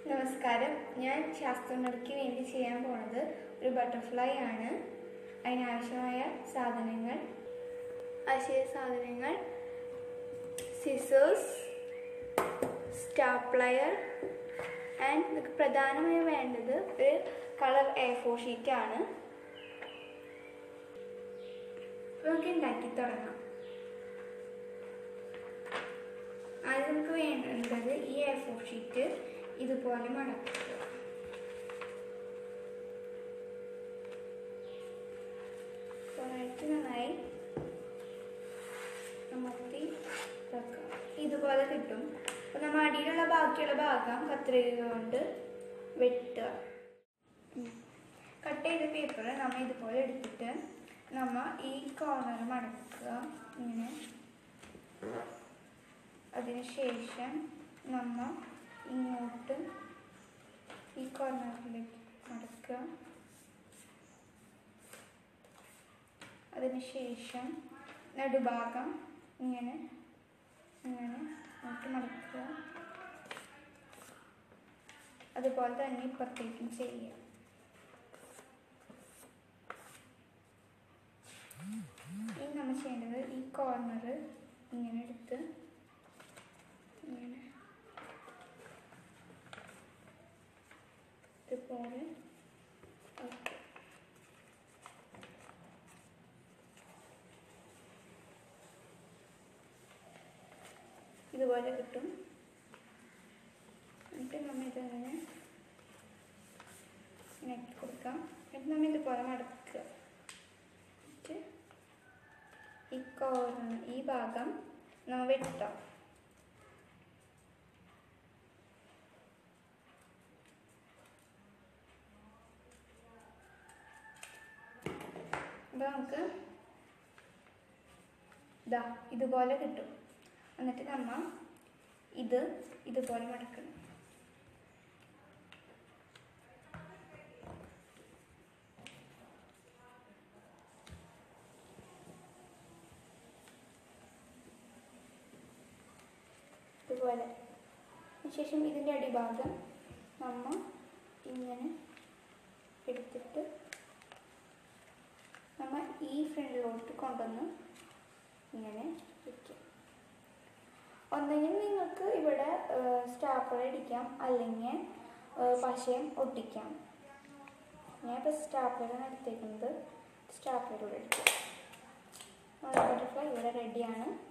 നമസ്കാരം ഞാൻ ശാസ്ത്രജ്ഞർക്ക് വേണ്ടി ചെയ്യാൻ പോണത് ഒരു ബട്ടർഫ്ലൈ ആണ് അതിനാവശ്യമായ സാധനങ്ങൾ ആവശ്യ സാധനങ്ങൾ സിസേഴ്സ് സ്റ്റാപ്ലയർ ആൻഡ് നമുക്ക് പ്രധാനമായും വേണ്ടത് ഒരു കളർ എ ഫോർ ഷീറ്റ് ആണ് നമുക്ക് ഉണ്ടാക്കി തുടങ്ങാം ആദ്യം നമുക്ക് വേണ്ടത് ഈ എ ഫോർ ഷീറ്റ് ഇതുപോലെ മടക്കുക കുറച്ച് നന്നായി അമർത്തി വെക്കുക ഇതുപോലെ കിട്ടും അപ്പം നമ്മൾ അടിയിലുള്ള ബാക്കിയുള്ള ഭാഗം കത്രിക കൊണ്ട് വെട്ടുക കട്ട് ചെയ്ത പേപ്പർ നമ്മൾ ഇതുപോലെ എടുത്തിട്ട് നമ്മൾ ഈ കോർണർ മടക്കുക ഇങ്ങനെ അതിനുശേഷം നമ്മൾ ഇങ്ങോട്ട് ഈ കോർണറിലേക്ക് മടക്കുക അതിനുശേഷം നടുഭാഗം ഇങ്ങനെ ഇങ്ങനെ ഇങ്ങോട്ട് മടക്കുക അതുപോലെ തന്നെ ഇപ്പുറത്തേക്കും ചെയ്യുക ഇനി നമ്മൾ ചെയ്യേണ്ടത് ഈ കോർണർ ഇങ്ങനെ എടുത്ത് ഇങ്ങനെ ഇതുപോലെ ആക്കുക. ഇതുപോലെ കിട്ടും എന്നിട്ട് നമ്മൾ ഇതിങ്ങനെ ഇങ്ങനെ ആക്കി കൊടുക്കാം എന്നിട്ട് നമ്മൾ ഇതുപോലെ മടക്കുക എന്നിട്ട് ഈ കോർണർ ഈ ഭാഗം നമ്മൾ വെട്ടാം അപ്പോൾ നമുക്ക് ഇതാ ഇതുപോലെ കിട്ടും എന്നിട്ട് നമ്മ ഇത് ഇതുപോലെ മടക്കണം ഇതുപോലെ ശേഷം ഇതിൻ്റെ അടിഭാഗം നമ്മ ഇങ്ങനെ എടുത്തിട്ട് നമ്മൾ ഈ ഫ്രണ്ടിലോട്ട് കൊണ്ടുവന്ന് ഇങ്ങനെ വയ്ക്കും ഒന്നെങ്കിൽ നിങ്ങൾക്ക് ഇവിടെ സ്റ്റാപ്പർ അടിക്കാം അല്ലെങ്കിൽ പശയം ഒട്ടിക്കാം ഞാൻ ഇപ്പോൾ സ്റ്റാപ്പറാണ് എടുത്തേക്കുന്നത് സ്റ്റാപ്പറിലൂടെ അടിക്കാം ബട്ടർഫ്ലൈ ഇവിടെ റെഡിയാണ്